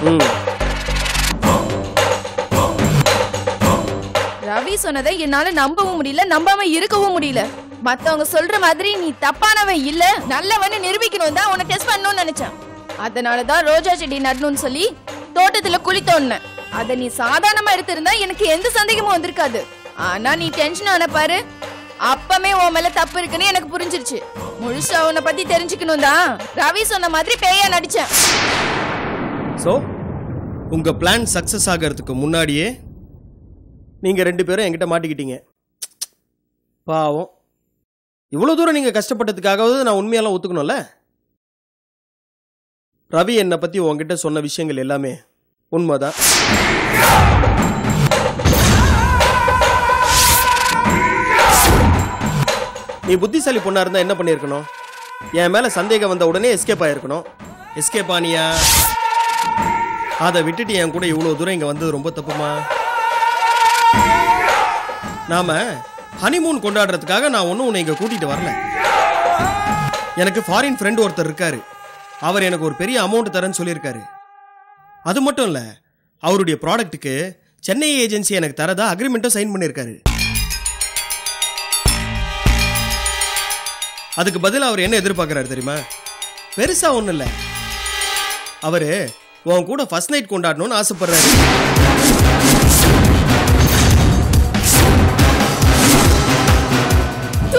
ம் ரவி சொன்னதை என்னால நம்பவும் முடியல நம்பாம இருக்கவும் முடியல மத்தவங்க சொல்ற மாதிரி நீ தப்பானவன் இல்ல நல்லவன்னு நிரூபிக்கணும் தான் உன்னை டெஸ்ட் பண்ணணும்னு நினைச்சேன் அதனாலதான் ரோஜா செடி நடணும்னு சொல்லி தோட்டத்துல குழி தோண்டினேன் அத நீ சாதாரணமா எடுத்திருந்தா எனக்கு எந்த சந்தேகமும் வந்திருக்காது ஆனா நீ டென்ஷன் ஆன பாரு அப்பமே உன் மேல தப்பு இருக்குன்னு எனக்கு புரிஞ்சிருச்சு முழுசா உன்னை பத்தி தெரிஞ்சுக்கணும் தான் ரவி சொன்ன மாதிரி பேயா நடிச்சேன் ஸோ உங்கள் பிளான் சக்ஸஸ் ஆகிறதுக்கு முன்னாடியே நீங்கள் ரெண்டு பேரும் என்கிட்ட மாட்டிக்கிட்டீங்க பாவம் இவ்வளோ தூரம் நீங்கள் கஷ்டப்பட்டதுக்காகவது நான் உண்மையெல்லாம் ஒத்துக்கணும்ல ரவி என்னை பற்றி உங்ககிட்ட சொன்ன விஷயங்கள் எல்லாமே உண்மைதான் நீ புத்திசாலி பொண்ணா இருந்தா என்ன பண்ணியிருக்கணும் என் மேல சந்தேகம் வந்த உடனே எஸ்கேப் ஆயிருக்கணும் எஸ்கேப் ஆனியா அதை விட்டுட்டு என் கூட இவ்வளவு தூரம் இங்க வந்தது ரொம்ப தப்புமா நாம ஹனிமூன் கொண்டாடுறதுக்காக நான் ஒன்றும் உன்னை இங்க கூட்டிட்டு வரல எனக்கு ஃபாரின் ஃப்ரெண்ட் ஒருத்தர் இருக்காரு அவர் எனக்கு ஒரு பெரிய அமௌண்ட் தரேன்னு சொல்லியிருக்காரு அது மட்டும் இல்ல அவருடைய ப்ராடக்ட்டுக்கு சென்னை ஏஜென்சி எனக்கு தரதா அக்ரிமெண்ட்டும் சைன் பண்ணியிருக்காரு அதுக்கு பதில் அவர் என்ன எதிர்பார்க்கறாரு தெரியுமா பெருசா ஒண்ணும் இல்ல அவரு உன் கூட ஃபர்ஸ்ட் நைட் கொண்டாடணும்னு ஆசைப்படுறாரு தூ.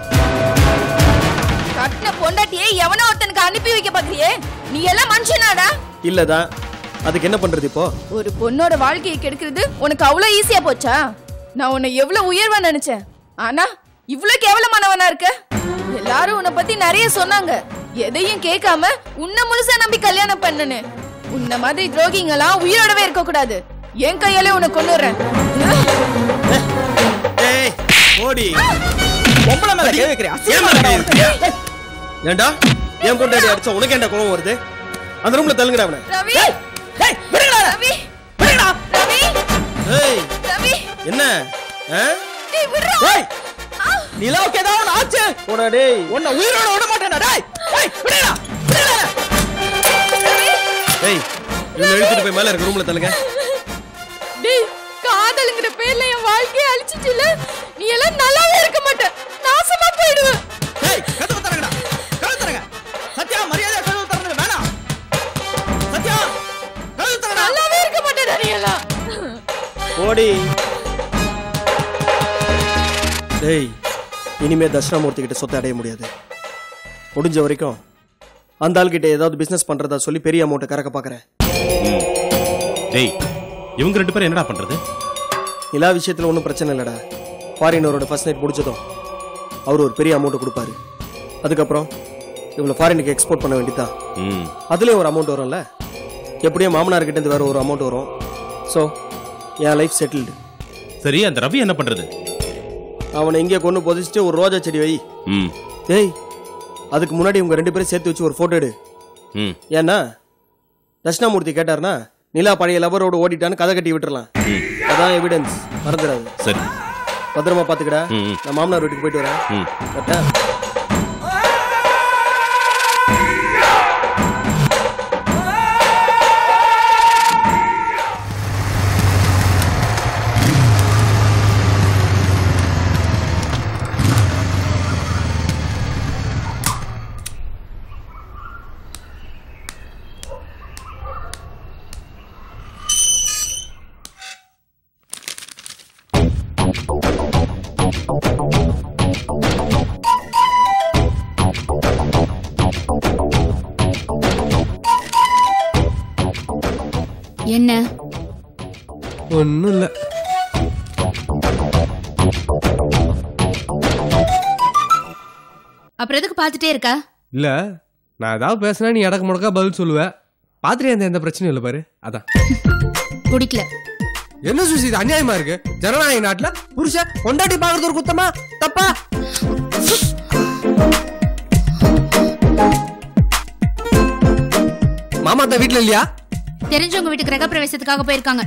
கட்டின பொண்டாட்டியே எவனோ ஒருத்தனுக்கு அனுப்பி வைக்க பாக்குறியே நீ எல்லாம் மனுஷனாடா இல்லதான் அதுக்கு என்ன பண்றது இப்போ ஒரு பொண்ணோட வாழ்க்கையை கெடுக்கிறது உனக்கு அவ்வளவு ஈஸியா போச்சா நான் உன்னை எவ்வளவு உயர்வா நினைச்சேன் ஆனா இவ்வளவு கேவலமானவனா இருக்க எல்லாரும் உன்னை பத்தி நிறைய சொன்னாங்க எதையும் கேட்காம உன்னை முழுசா நம்பி கல்யாணம் பண்ணனு உன்ன மாதிரி துரோகிங்கெல்லாம் உயிரோடவே இருக்க கூடாது என் கையாலே உன்னை கொண்டுறேன் ஏய் ஓடி பொம்பளை மேல கை வைக்கிறியா ஏன் மேல கை வைக்கிறியா? ஏன்டா என் பொண்டாடி அடிச்சா உனக்கு என்ன கோவம் வருது அந்த ரூம்ல தள்ளுங்கடா அவனை ரவி டேய் விடுங்கடா ரவி விடுங்கடா ரவி ஏய் ரவி என்ன ஆ? டேய் விடுறா டேய் நிலாவுக்கு ஏதாவது ஒண்ணு ஆச்சு போடா டேய் உன்னை உயிரோட விட மாட்டேன்டா டேய் டேய் விடுங்கடா விடுங்கடா டேய் இவனை இழுத்துட்டு போய் மேல இருக்க ரூம்ல தள்ளுங்க டேய் காதலுங்கிற பேர்ல என் வாழ்க்கையை அழிச்சிட்டுல நீ எல்லாம் நல்லாவே இருக்க மாட்ட நாசமா போயிடுவ டேய் கதவு தரங்கடா கதவு தரங்க சத்யா மரியாதை கதவு தரங்க வேணாம் சத்யா கதவு தரங்கடா நல்லாவே இருக்க மாட்டேடா நீ எல்லாம் ஓடி டேய் இனிமே தட்சிணாமூர்த்தி கிட்ட சொத்தை அடைய முடியாது முடிஞ்ச வரைக்கும் அந்த ஆள்கிட்ட ஏதாவது பிசினஸ் பண்றதா சொல்லி பெரிய அமௌண்ட்டை கறக்க பார்க்கறேன் டேய் இவங்க ரெண்டு பேரும் என்னடா பண்றது எல்லா விஷயத்துல ஒன்றும் பிரச்சனை இல்லடா ஃபாரினரோட ஃபர்ஸ்ட் நைட் முடிச்சதும் அவர் ஒரு பெரிய அமௌண்ட் கொடுப்பாரு அதுக்கப்புறம் இவ்வளோ ஃபாரினுக்கு எக்ஸ்போர்ட் பண்ண வேண்டியதுதான் ம் அதுலேயும் ஒரு அமௌண்ட் வரும்ல எப்படியும் மாமனார்கிட்ட இருந்து வேற ஒரு அமௌண்ட் வரும் ஸோ என் லைஃப் செட்டில்டு சரி அந்த ரவி என்ன பண்றது அவனை இங்கே கொண்டு புதைச்சிட்டு ஒரு ரோஜா செடி வை ம் டேய் அதுக்கு முன்னாடி உங்க ரெண்டு பேரும் சேர்த்து வச்சு ஒரு போட்டோ எடு ம் ஏன்னா தட்சிணாமூர்த்தி கேட்டார்னா நிலா பழைய லவரோட ஓடிட்டான்னு கதை கட்டி விட்டுறலாம் ம் அதான் எவிடன்ஸ் மறந்துடாது சரி பத்திரமா பாத்துக்கடா ம், ம். நான் மாமனார் வீட்டுக்கு போயிட்டு வரேன் ம் கரெக்டா என்ன ஒன்றும் இல்லை அப்புறம் எதுக்கு பார்த்துட்டே இருக்க இல்லை நான் ஏதாவது பேசினா நீ இடக்கு முடக்கா பதில் சொல்லுவேன் பாத்திரியா அந்த எந்த பிரச்சனையும் இல்லை பாரு அதான் பிடிக்கல என்ன சுசி இது அநியாயமா இருக்கு ஜனநாயக நாட்டுல புருஷன் கொண்டாட்டி பாக்குறது ஒரு குத்தமா தப்பா மாமா தான் வீட்டுல இல்லையா தெரிஞ்சவங்க வீட்டுக்கு கிரக பிரவேசத்துக்காக போயிருக்காங்க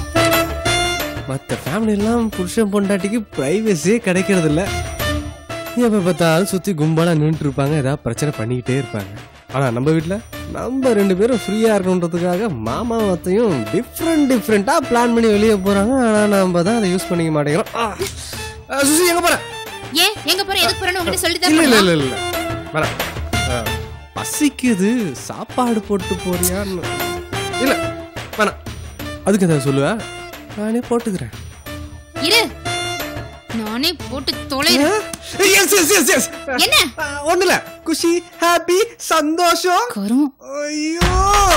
மற்ற ஃபேமிலி எல்லாம் புருஷன் பொண்டாட்டிக்கு பிரைவசியே கிடைக்கிறது இல்ல எப்ப பார்த்தாலும் சுத்தி கும்பலா நின்றுட்டு இருப்பாங்க ஏதாவது பிரச்சனை பண்ணிக்கிட்டே இருப்பாங்க ஆனா நம்ம வீட்ல நம்ம ரெண்டு பேரும் ஃப்ரீயா இருக்கணுன்றதுக்காக மாமா அத்தையும் டிஃப்ரெண்ட் டிஃப்ரெண்டா பிளான் பண்ணி வெளியே போறாங்க ஆனா நம்ம தான் அதை யூஸ் பண்ணிக்க மாட்டேங்கிறோம் ஆ. ஆ, சுசி எங்க போற ஏன் எங்க போற எதுக்கு போறேன்னு உங்ககிட்ட சொல்லி இல்ல இல்ல தான் இல்ல இல்ல வேணாம். ஆ, பசிக்குது சாப்பாடு போட்டு போறியான்னு இல்ல வேணாம் அதுக்கு ஏதாவது சொல்லுவ நானே போட்டுக்கிறேன் இரு நானே போட்டு தொலைறேன் எஸ் எஸ் எஸ் எஸ் என்ன ஒண்ணு இல்ல குஷி ஹாப்பி சந்தோஷம் கரும் ஐயோ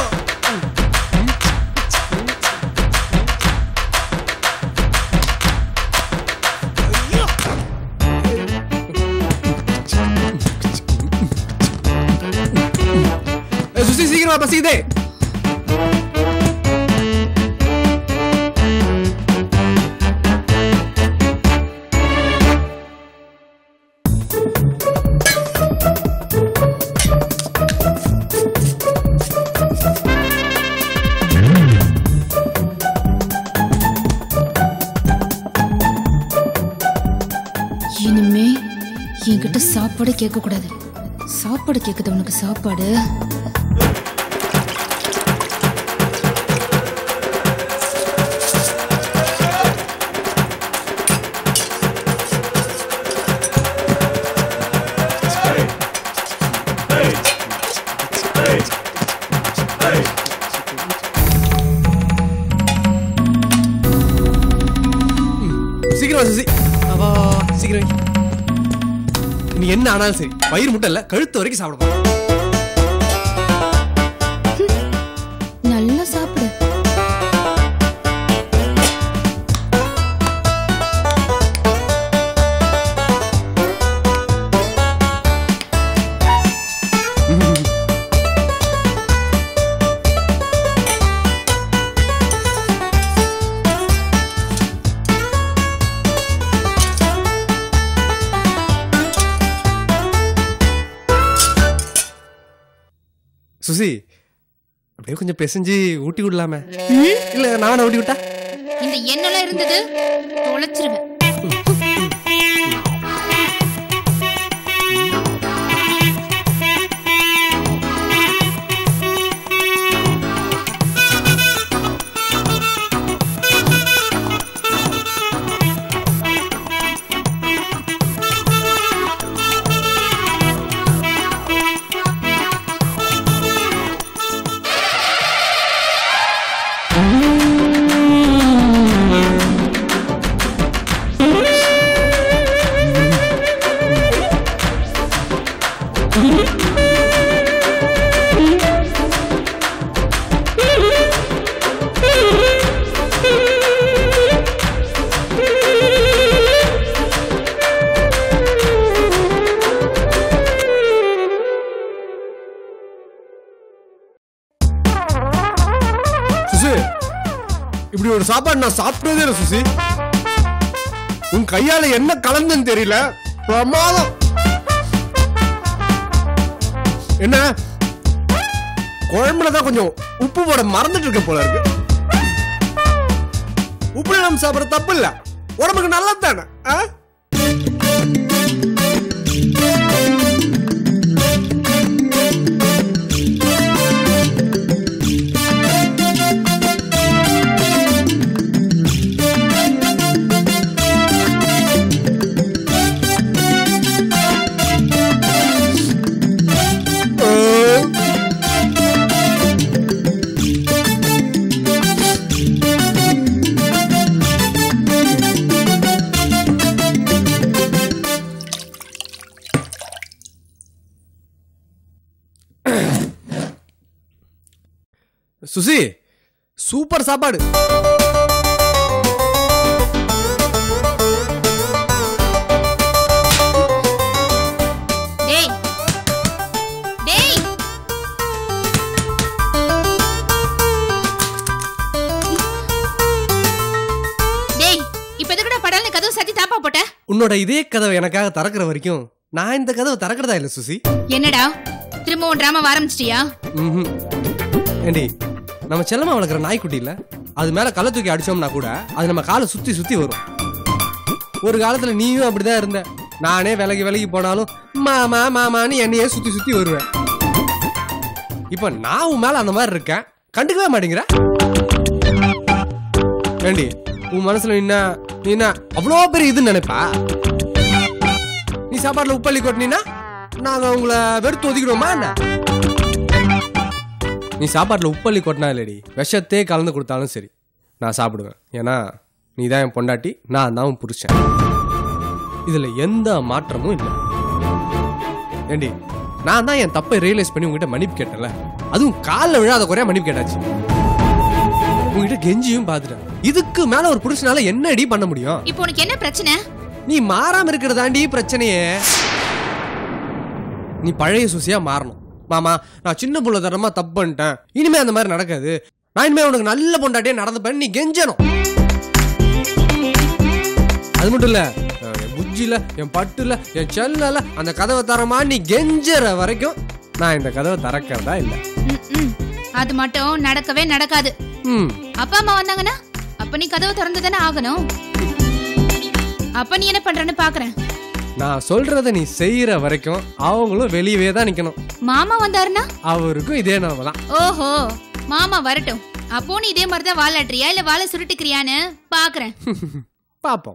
ஏய், சுசி சீக்கிரமா பசிக்குதே இனிமே என்கிட்ட சாப்பாடு கேட்க கூடாது சாப்பாடு கேக்குது உனக்கு சாப்பாடு சீக்கிரம் சுசி அவா சீக்கிரம் வை. நீ என்ன ஆனாலும் சரி வயிறு முட்டை இல்ல கழுத்து வரைக்கும் சாப்பிட போறோம் நல்லா சாப்பிடு சுசி அப்படியே கொஞ்சம் பிசைஞ்சு ஊட்டி விடலாமே இல்ல நானே ஊட்டி விட்டா இந்த எண்ணெல்லாம் இருந்தது தொலைச்சிருவேன் சுசி இப்படி ஒரு சாப்பாடு நான் சாப்பிட்டதே இல்லை சுசி உன் கையால என்ன கலந்துன்னு தெரியல பிரமாதம் என்ன குழம்புல தான் கொஞ்சம் உப்பு போட மறந்துட்டு இருக்க போல இருக்கு உப்பு நம்ம சாப்பிட தப்பு இல்ல உடம்புக்கு நல்லது தானே ஆ? சுசி சூப்பர் சாப்பாடு டேய் டேய் டேய் இப்ப எதுக்குடா படால்னு கதவு சாத்தி தாப்பா போட்ட உன்னோட இதே கதவை எனக்காக திறக்கிற வரைக்கும் நான் இந்த கதவை திறக்கிறதா இல்ல சுசி என்னடா திரும்பவும் டிராமா ஆரம்பிச்சிட்டியா ம்ஹும். ஏண்டி நம்ம செல்லமா வளர்க்குற நாய்க்குட்டி இல்ல அது மேல கள்ள தூக்கி அடிச்சோம்னா கூட அது நம்ம காலை சுத்தி சுத்தி வரும் ஒரு காலத்துல நீயும் அப்படிதான் இருந்த நானே விலகி விலகி போனாலும் மாமா மாமான்னு என்னையே சுத்தி சுத்தி வருவேன் இப்போ நான் உன் மேல அந்த மாதிரி இருக்கேன் கண்டுக்கவே மாட்டேங்கிற ஏண்டி உன் மனசுல என்ன நீ என்ன அவ்வளோ பெரிய இதுன்னு நினைப்பா நீ சாப்பாட்டுல உப்பள்ளி கொட்டினா நாங்க உங்களை வெறுத்து ஒதுக்கிடுவோமா என்ன நீ சாப்பாட்டுல உப்பள்ளி கொட்டினா இல்லடி விஷத்தே கலந்து கொடுத்தாலும் சரி நான் சாப்பிடுவேன் ஏன்னா நீ தான் என் பொண்டாட்டி நான் தான் உன் புருஷன் இதுல எந்த மாற்றமும் இல்லை ஏண்டி நான் தான் என் தப்பை ரியலைஸ் பண்ணி உங்ககிட்ட மன்னிப்பு கேட்டேன்ல அதுவும் காலில் விழாத குறையா மன்னிப்பு கேட்டாச்சு உங்ககிட்ட கெஞ்சியும் பார்த்துட்டேன் இதுக்கு மேல ஒரு புருஷனால என்னடி பண்ண முடியும் இப்போ உனக்கு என்ன பிரச்சனை நீ மாறாம இருக்கிறதாண்டி பிரச்சனையே நீ பழைய சுசியா மாறணும் மாமா நான் சின்ன புள்ள தரமா தப்பு பண்ணிட்டேன் இனிமே அந்த மாதிரி நடக்காது நான் இனிமே உனக்கு நல்ல பொண்டாட்டியே நடந்துப்பேன் நீ கெஞ்சணும் அது மட்டும் இல்ல அஹ், என் புஜ்ஜில என் பட்டுல என் செல்லல அந்த கதவை தரமா நீ கெஞ்சற வரைக்கும் நான் இந்த கதவை திறக்கிறதா இல்ல ம்ம். அது மட்டும் நடக்கவே நடக்காது ம் அப்பா அம்மா வந்தாங்கன்னா அப்ப நீ கதவை திறந்து தானே ஆகணும் அப்ப நீ என்ன பண்றன்னு பாக்குறேன் நான் சொல்றத நீ செய்யற வரைக்கும் அவங்களும் வெளியவே தான் நிக்கணும் மாமா வந்தாருன்னா அவருக்கும் இதே நிலைமை தான் ஓஹோ மாமா வரட்டும் அப்போ நீ இதே மாதிரி தான் வாலாட்டுறியா இல்ல வாழை சுருட்டுக்கிறியான்னு பாக்குறேன் பார்ப்போம்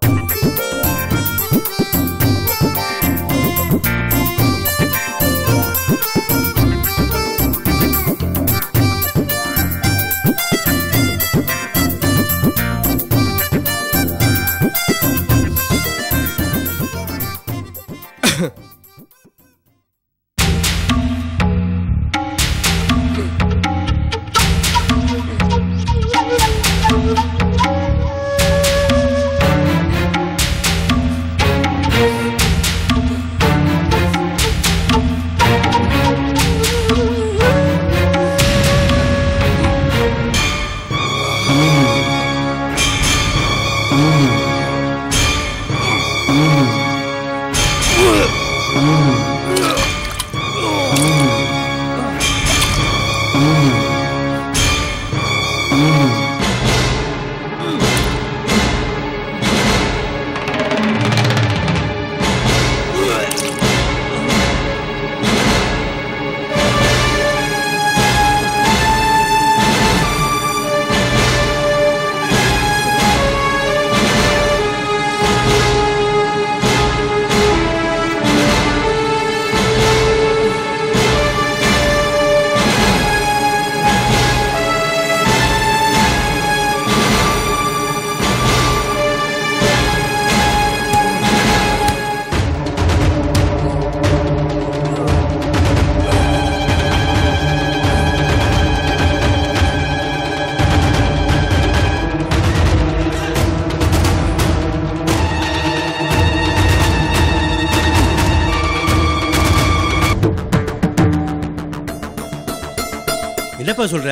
என்னப்பா சொல்ற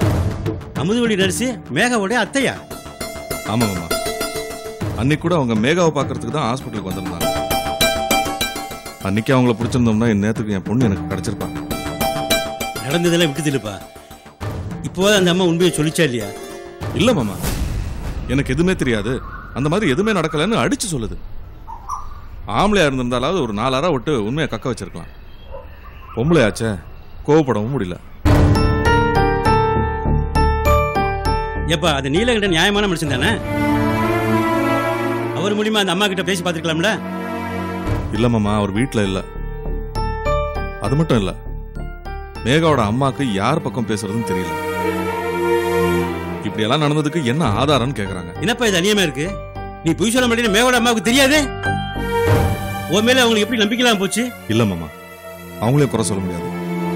அமுதுவழி நரிசி மேகாவோடைய அத்தையா ஆமா மாமா அன்னைக்கு கூட அவங்க மேகாவை பார்க்கறதுக்கு தான் ஹாஸ்பிட்டலுக்கு வந்திருந்தாங்க அன்னைக்கு அவங்கள பிடிச்சிருந்தோம்னா என் நேரத்துக்கு என் பொண்ணு எனக்கு கிடைச்சிருப்பாங்க நடந்ததெல்லாம் விட்டுதில்லுப்பா இப்போதான் அந்த அம்மா உண்மையை சொல்லிச்சா இல்லையா இல்ல மாமா எனக்கு எதுவுமே தெரியாது அந்த மாதிரி எதுவுமே நடக்கலன்னு அடிச்சு சொல்லுது ஆம்பளையா இருந்திருந்தாலாவது ஒரு நாலாரா விட்டு உண்மையை கக்க வச்சிருக்கலாம் பொம்பளையாச்சே கோவப்படவும் முடியல ஏப்பா அந்த நீலகண்டன் நியாயமான மனுஷன் தானே அவர் மூலியமா அந்த அம்மா கிட்ட பேசி பார்த்துருக்கலாம்ல இல்ல மாமா அவர் வீட்ல இல்ல அது மட்டும் இல்ல மேகாவோட அம்மாக்கு யார் பக்கம் பேசுறதுன்னு தெரியல இப்படி எல்லாம் நடந்ததுக்கு என்ன ஆதாரம்னு கேக்குறாங்க என்னப்பா இது அநியமா இருக்கு நீ பொய் சொல்ல மாட்டேன்னு மேகோட அம்மாவுக்கு தெரியாது உன் மேல அவங்களுக்கு எப்படி நம்பிக்கை இல்லாம போச்சு இல்ல மாமா அவங்களையும் குறை சொல்ல முடியாது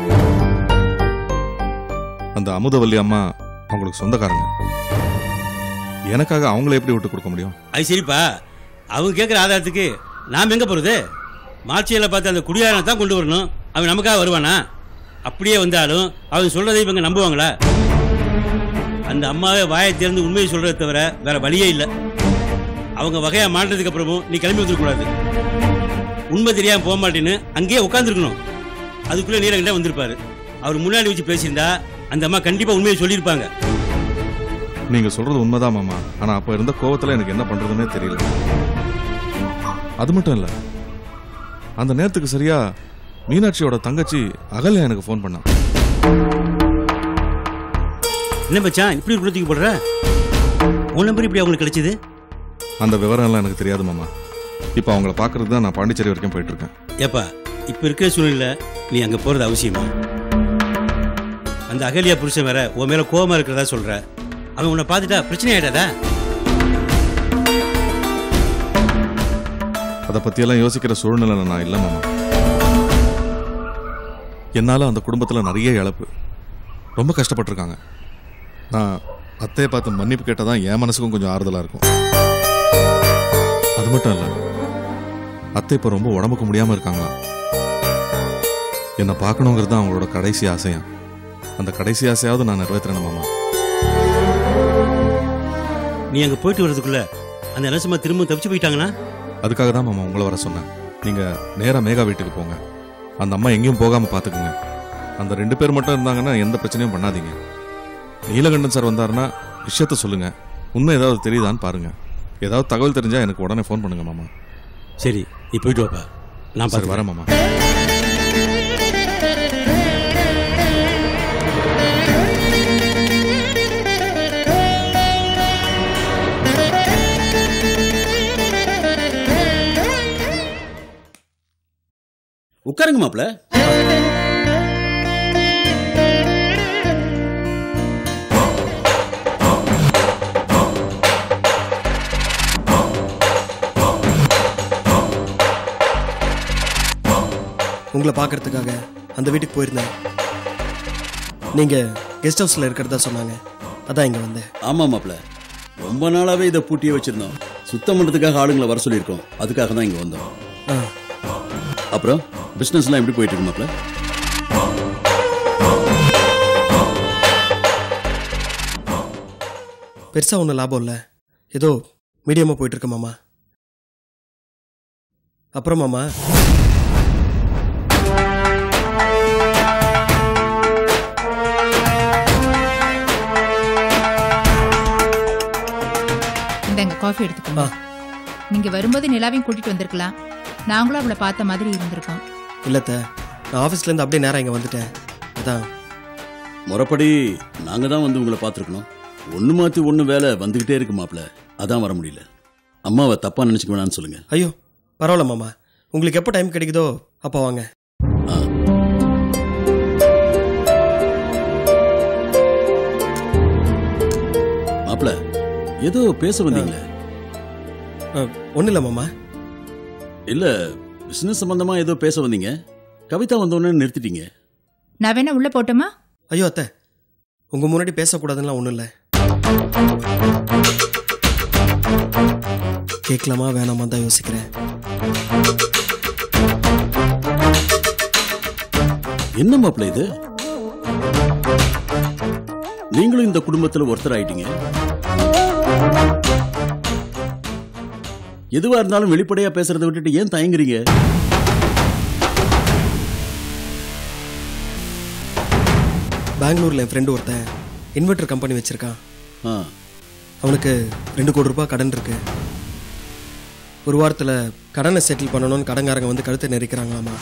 அந்த அமுதவல்லி அம்மா அவங்களுக்கு சொந்தக்காரங்க எனக்காக அவங்கள எப்படி விட்டு கொடுக்க முடியும் அது சரிப்பா அவங்க கேட்குற ஆதாரத்துக்கு நாம் எங்க போறது மார்ச்சியில் பார்த்து அந்த குடியாரனை தான் கொண்டு வரணும் அவன் நமக்காக வருவானா அப்படியே வந்தாலும் அவங்க சொல்றதை இவங்க நம்புவாங்களா அந்த அம்மாவை வாயை திறந்து உண்மையை சொல்றதை தவிர வேற வழியே இல்லை அவங்க வகையா மாறினதுக்கு அப்புறமும் நீ கிளம்பி வந்துடக்கூடாது உண்மை தெரியாம போக மாட்டேன்னு அங்கேயே உட்காந்துருக்கணும் அதுக்குள்ள நீலகண்டா வந்திருப்பாரு அவர் முன்னாடி வச்சு பேசியிருந்தா அந்த அம்மா கண்டிப்பா உண்மையை சொல்லியிருப்பாங்க நீங்க சொல்றது உண்மைதான் மாமா ஆனா அப்ப இருந்த கோவத்துல எனக்கு என்ன பண்றதுன்னே தெரியல அது மட்டும் இல்ல அந்த நேரத்துக்கு சரியா மீனாட்சியோட தங்கச்சி அகல்யா எனக்கு ஃபோன் பண்ணான் என்ன மச்சான் இப்படி ஒரு குளத்துக்கு போடுற உன் நம்பர் இப்படி அவங்களுக்கு கிடைச்சது அந்த விவரம் எல்லாம் எனக்கு தெரியாது மாமா இப்போ அவங்கள பார்க்கறது தான் நான் பாண்டிச்சேரி வரைக்கும் போயிட்டு இருக்கேன் ஏப்பா இப்ப இருக்கிற சூழ்நிலை நீ அங்க போறது அவசியமா அந்த அகலியா புருஷன் வேற உன் மேல கோவமா இருக்கிறதா சொல்ற அவன் உன்னை பார்த்துட்டா பிரச்சனை ஆயிடாதா அதை பற்றியெல்லாம் யோசிக்கிற சூழ்நிலை நான் இல்லை மாமா என்னால் அந்த குடும்பத்தில் நிறைய இழப்பு ரொம்ப கஷ்டப்பட்டிருக்காங்க நான் அத்தையை பார்த்து மன்னிப்பு கேட்டால் தான் என் மனசுக்கும் கொஞ்சம் ஆறுதலாக இருக்கும் அது மட்டும் இல்லை அத்தை இப்போ ரொம்ப உடம்புக்கு முடியாமல் இருக்காங்களா என்னை பார்க்கணுங்கிறது தான் அவங்களோட கடைசி ஆசையா அந்த கடைசி ஆசையாவது நான் நிறைவேற்றுறேன் மாமா நீ அங்க போயிட்டு வர்றதுக்குள்ள அந்த நரசிம்மா திரும்ப தப்பிச்சு போயிட்டாங்கன்னா அதுக்காக தான் மாமா உங்களை வர சொன்னேன் நீங்கள் நேராக மேகா வீட்டுக்கு போங்க அந்த அம்மா எங்கேயும் போகாமல் பார்த்துக்குங்க அந்த ரெண்டு பேர் மட்டும் இருந்தாங்கன்னா எந்த பிரச்சனையும் பண்ணாதீங்க நீலகண்டன் சார் வந்தாருன்னா விஷயத்த சொல்லுங்க உண்மை ஏதாவது தெரியுதான்னு பாருங்க ஏதாவது தகவல் தெரிஞ்சா எனக்கு உடனே ஃபோன் பண்ணுங்க மாமா சரி நீ போயிட்டு வாப்பா நான் சரி பார்த்து வரேன் மாமா உட்காருங்க மாப்ள உங்களை பார்க்கறதுக்காக அந்த வீட்டுக்கு போயிருந்தேன் நீங்க கெஸ்ட் ஹவுஸ்ல இருக்கிறதா சொன்னாங்க அதான் இங்க வந்தேன் ஆமா மாப்ள ரொம்ப நாளாவே இதை பூட்டியே வச்சிருந்தோம் சுத்தம் பண்றதுக்காக ஆளுங்களை வர சொல்லியிருக்கோம் அதுக்காக தான் இங்க வந்தோம் ஆ, அப்புறம் பிசினஸ்லாம் எப்படி போயிட்டு இருக்கு மாப்ள பெருசா ஒன்றும் லாபம் இல்லை ஏதோ மீடியமா போயிட்டு இருக்கு மாமா அப்புறம் மாமா இந்தாங்க காஃபி எடுத்துக்கோங்க ஆ. நீங்க வரும்போது நிலாவையும் கூட்டிட்டு வந்திருக்கலாம் நாங்களும் அவளை பார்த்த மாதிரி இருந்திருக்கோம் இல்லத்த நான் ஆஃபீஸ்ல இருந்து அப்படியே நேரா இங்க வந்துட்டேன் அதான் முறைப்படி நாங்க தான் வந்து உங்களை பார்த்துருக்கணும் ஒண்ணு மாத்தி ஒண்ணு வேலை வந்துகிட்டே இருக்கு மாப்ள அதான் வர முடியல அம்மாவை தப்பா நினைச்சுக்க வேணாம்னு சொல்லுங்க ஐயோ பரவாயில்ல மாமா உங்களுக்கு எப்போ டைம் கிடைக்குதோ அப்போ வாங்க ஆ. மாப்ள ஏதோ பேச வந்தீங்களே ஒன்றும் இல்லை மாமா இல்ல பிசினஸ் சம்பந்தமா ஏதோ பேச வந்தீங்க கவிதா வந்தோடனே நிறுத்திட்டீங்க நான் வேணா உள்ள போட்டோமா ஐயோ அத்தை உங்க முன்னாடி பேசக்கூடாதுன்னா ஒன்றும் இல்லை கேட்கலாமா வேணாமா தான் யோசிக்கிறேன் என்ன மாப்பிள்ள இது நீங்களும் இந்த குடும்பத்துல ஒருத்தர் ஆயிட்டீங்க எதுவா இருந்தாலும் வெளிப்படையா பேசுறதை விட்டுட்டு ஏன் தயங்குறீங்க பெங்களூர்ல என் ஃப்ரெண்டு ஒருத்தன் இன்வெர்டர் கம்பெனி வச்சிருக்கான் ஆ, அவனுக்கு ரெண்டு கோடி ரூபாய் கடன் இருக்கு ஒரு வாரத்தில் கடனை செட்டில் பண்ணணும்னு கடன்காரங்க வந்து கழுத்தை நெரிக்கிறாங்களாமா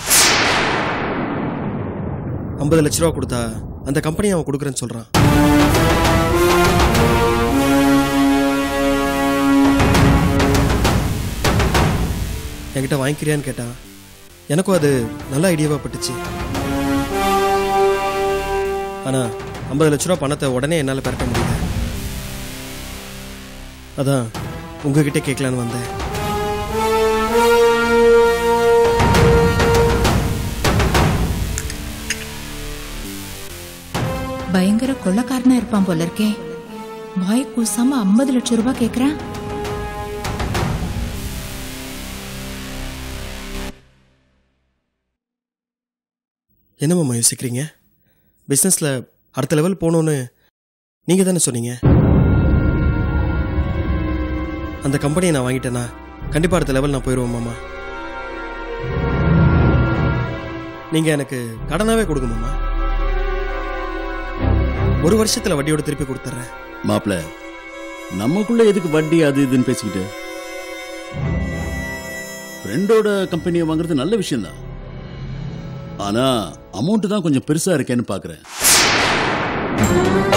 ஐம்பது லட்ச ரூபா கொடுத்தா அந்த கம்பெனி அவன் கொடுக்குறேன்னு சொல்றான் என்கிட்ட வாங்கிக்கிறியான்னு கேட்டான் எனக்கும் அது நல்ல ஐடியாவா பட்டுச்சு ஆனா ஐம்பது லட்ச ரூபா பணத்தை உடனே என்னால் பெறட்ட முடியல அதான் உங்ககிட்ட கேட்கலான்னு வந்தேன் பயங்கர கொள்ளக்காரனா இருப்பான் போல இருக்கே வாய் கூசாம ஐம்பது லட்சம் ரூபாய் கேக்குறான் என்ன மாமா யோசிக்கிறீங்க பிஸ்னஸில் அடுத்த லெவல் போகணுன்னு நீங்கள் தானே சொன்னீங்க அந்த கம்பெனியை நான் வாங்கிட்டேன்னா கண்டிப்பாக அடுத்த லெவல் நான் போயிடுவேன் மாமா நீங்கள் எனக்கு கடனாகவே கொடுங்க மாமா ஒரு வருஷத்தில் வட்டியோட திருப்பி கொடுத்துட்றேன் மாப்பிள்ள நமக்குள்ள எதுக்கு வட்டி அது இதுன்னு பேசிக்கிட்டு ஃப்ரெண்டோட கம்பெனியை வாங்குறது நல்ல விஷயம்தான் ஆனா அமௌண்ட் தான் கொஞ்சம் பெருசா இருக்கேன்னு பாக்குறேன்